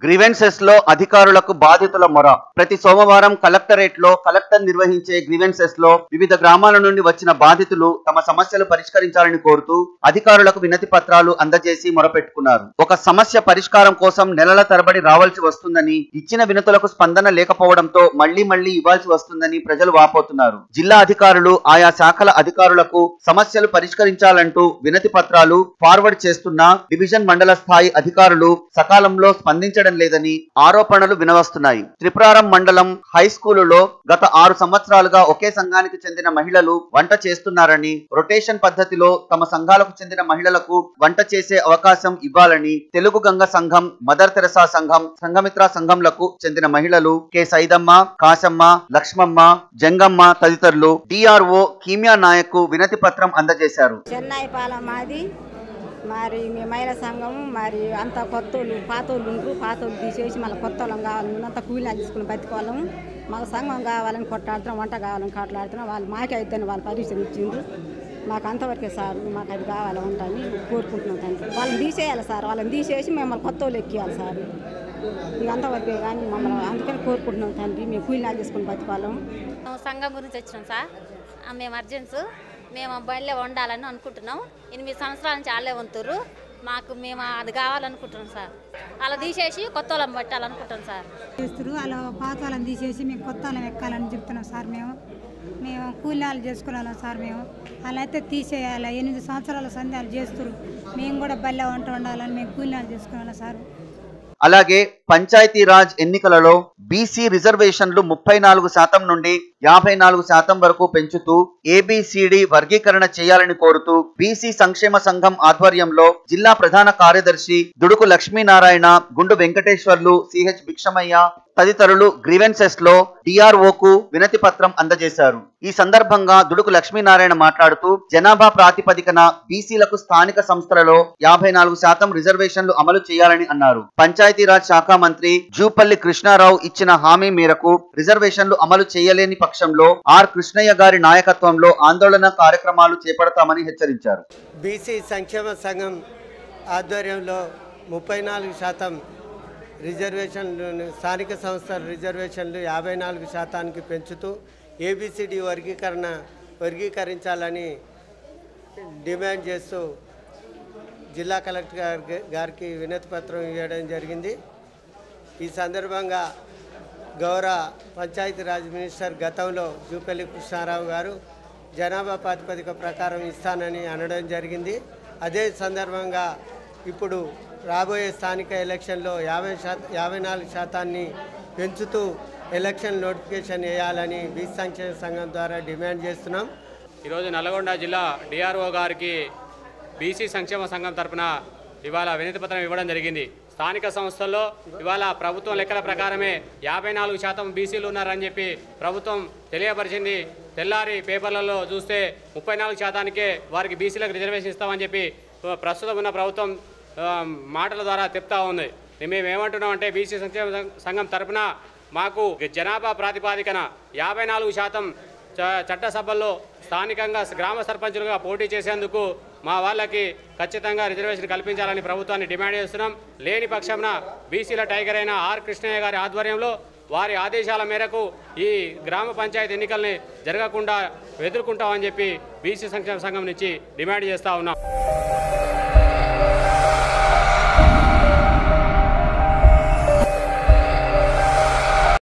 grievances లో అధికారులకు బాధితుల మొర ప్రతి సోమవారం కలెక్టరేట్ లో కలెక్టర్ నిర్వహించే గ్రీవెన్సెస్ లో వివిధ గ్రామాల నుండి వచ్చిన బాధితులు తమ సమస్యలు పరిష్కరించాలని కోరుతూ అధికారులకు వినతి పత్రాలు అందజేసి మొరపెట్టుకున్నారు ఒక సమస్య పరిష్కారం కోసం నెలల తరబడి రావాల్సి వస్తుందని ఇచ్చిన వినతులకు స్పందన లేకపోవడంతో మళ్లీ మళ్లీ ఇవ్వాల్సి వస్తుందని ప్రజలు వాపోతున్నారు జిల్లా అధికారులు ఆయా శాఖల అధికారులకు సమస్యలు పరిష్కరించాలంటూ వినతి పత్రాలు ఫార్వర్డ్ చేస్తున్నా డివిజన్ మండల స్థాయి అధికారులు సకాలంలో స్పందించడం లేదని ఆరోపణలు వినవస్తున్నాయి త్రిపురారం మండలం హై స్కూలులో గత ఆరు సంవత్సరాలుగా ఒకే సంఘానికి చెందిన మహిళలు వంట చేస్తున్నారని రొటేషన్ పద్ధతిలో తమ సంఘాలకు చెందిన మహిళలకు వంట చేసే అవకాశం ఇవ్వాలని తెలుగు గంగ సంఘం మదర్ తెరసా సంఘం సంఘమిత్ర సంఘంలకు చెందిన మహిళలు కె సైదమ్మ కాశమ్మ లక్ష్మమ్మ జంగమ్మ తదితరులు డిఆర్ఓ కీమియా నాయక్ వినతి పత్రం అందజేశారు చెన్నై పాలెం మాది మరి మీ మహిళా సంఘం మరి అంత కొత్త వాళ్ళు పాత వాళ్ళు ఉంటారు పాత వాళ్ళు తీసేసి మళ్ళీ కొత్త వాళ్ళం కావాలి అంత కూలి తీసుకుని బతికోవాలం మాకు సంఘం కావాలని కొట్లాడుతున్నాం వంట కావాలని కొట్లాడుతున్నాం వాళ్ళు మాకే అయితేనే వాళ్ళు పరీక్షలు ఇచ్చిండ్రు మాకు అంతవరకే సార్ మాకు అది కావాలి వంట అని కోరుకుంటున్నాం తండ్రి వాళ్ళని తీసేయాలి సార్ వాళ్ళని తీసేసి మిమ్మల్ని కొత్త వాళ్ళు ఎక్కియాలి సార్ ఇక అంతవరకే కానీ మమ్మల్ని అందుకని కోరుకుంటున్నాం తండ్రి మేము కూలి తీసుకుని బతికోవాలం మేము సంఘం గురించి వచ్చినాం సార్ ఆ, మేము అర్జెంట్స్ మేము బయలులో వండాలని అనుకుంటున్నాం ఎనిమిది సంవత్సరాల నుంచి వాళ్ళే వంతురు మాకు మేము అది కావాలనుకుంటున్నాం సార్ అలా తీసేసి కొత్త వాళ్ళని పెట్టాలనుకుంటున్నాం సార్ చేస్తారు అలా పాత వాళ్ళని తీసేసి మేము కొత్త వాళ్ళని ఎక్కాలని చెప్తున్నాం సార్ మేము మేము కూలీలు చేసుకున్నాం సార్ మేము అలా అయితే తీసేయాలి ఎనిమిది సంవత్సరాల సంధ్యాలు చేస్తారు మేము కూడా బల్లె వంట వండాలని మేము కూలీలు చేసుకున్నాం సార్ అలాగే పంచాయతీరాజ్ ఎన్నికలలో బీసీ రిజర్వేషన్లు ముప్పై నాలుగు శాతం నుండి యాభై నాలుగు శాతం వరకు పెంచుతూ ఏబిసిడి వర్గీకరణ చేయాలని కోరుతూ బీసీ సంక్షేమ సంఘం ఆధ్వర్యంలో జిల్లా ప్రధాన కార్యదర్శి దుడుకు లక్ష్మీనారాయణ గుండు వెంకటేశ్వర్లు సిహెచ్ భిక్షమయ్య తదితరులు గ్రీవెన్సెస్ లో డిఆర్ఓకు వినతి పత్రం అందజేశారు ఈ సందర్భంగా దుడుకు లక్ష్మీనారాయణ మాట్లాడుతూ జనాభా ప్రాతిపదికన బీసీలకు స్థానిక సంస్థలలో యాభై నాలుగు శాతం రిజర్వేషన్లు అమలు చేయాలని అన్నారు పంచాయతీరాజ్ శాఖ మంత్రి జూపల్లి కృష్ణారావు ఇచ్చిన హామీ మేరకు రిజర్వేషన్లు అమలు చేయలేని పక్షంలో ఆర్ కృష్ణయ్య గారి నాయకత్వంలో ఆందోళన కార్యక్రమాలు చేపడతామని హెచ్చరించారు బీసీ సంక్షేమ సంఘం ఆధ్వర్యంలో ముప్పై నాలుగు శాతం రిజర్వేషన్లు స్థానిక సంస్థల రిజర్వేషన్లు యాభై నాలుగు శాతానికి పెంచుతూ ఏబిసిడి వర్గీకరణ వర్గీకరించాలని డిమాండ్ చేస్తూ జిల్లా కలెక్టర్ గారి గారికి వినతి పత్రం ఇవ్వడం జరిగింది ఈ సందర్భంగా గౌరవ పంచాయతీరాజ్ మినిస్టర్ గతంలో జూపల్లి కృష్ణారావు గారు జనాభా ప్రాతిపదిక ప్రకారం ఇస్తానని అనడం జరిగింది అదే సందర్భంగా ఇప్పుడు రాబోయే స్థానిక ఎలక్షన్లో యాభై శాతం యాభై నాలుగు శాతాన్ని పెంచుతూ ఎలక్షన్ నోటిఫికేషన్ వేయాలని బీసీ సంక్షేమ సంఘం ద్వారా డిమాండ్ చేస్తున్నాం ఈరోజు నల్గొండ జిల్లా డిఆర్ఓ గారికి బీసీ సంక్షేమ సంఘం తరపున ఇవాళ వినతి పత్రం ఇవ్వడం జరిగింది స్థానిక సంస్థల్లో ఇవాళ ప్రభుత్వం లెక్కల ప్రకారమే యాభై నాలుగు శాతం బీసీలు ఉన్నారని చెప్పి ప్రభుత్వం తెలియపరిచింది తెల్లారి పేపర్లలో చూస్తే ముప్పై నాలుగు శాతానికే వారికి బీసీలకు రిజర్వేషన్ ఇస్తామని చెప్పి ప్రస్తుతం ఉన్న ప్రభుత్వం ఆ, మాటల ద్వారా చెప్తా ఉంది మేము ఏమంటున్నాం అంటే బీసీ సంక్షేమ సం- సంఘం తరపున మాకు జనాభా ప్రాతిపాదికన యాభై నాలుగు శాతం చ- చట్టసభల్లో స్థానికంగా గ్రామ సర్పంచులుగా పోటీ చేసేందుకు మా వాళ్ళకి ఖచ్చితంగా రిజర్వేషన్ కల్పించాలని ప్రభుత్వాన్ని డిమాండ్ చేస్తున్నాం లేని పక్షంన బీసీల టైగర్ అయిన ఆర్ కృష్ణయ్య గారి ఆధ్వర్యంలో వారి ఆదేశాల మేరకు ఈ గ్రామ పంచాయతీ ఎన్నికల్ని జరగకుండా ఎదుర్కొంటామని చెప్పి బీసీ సంక్షేమ సంఘం నుంచి డిమాండ్ చేస్తా ఉన్నాం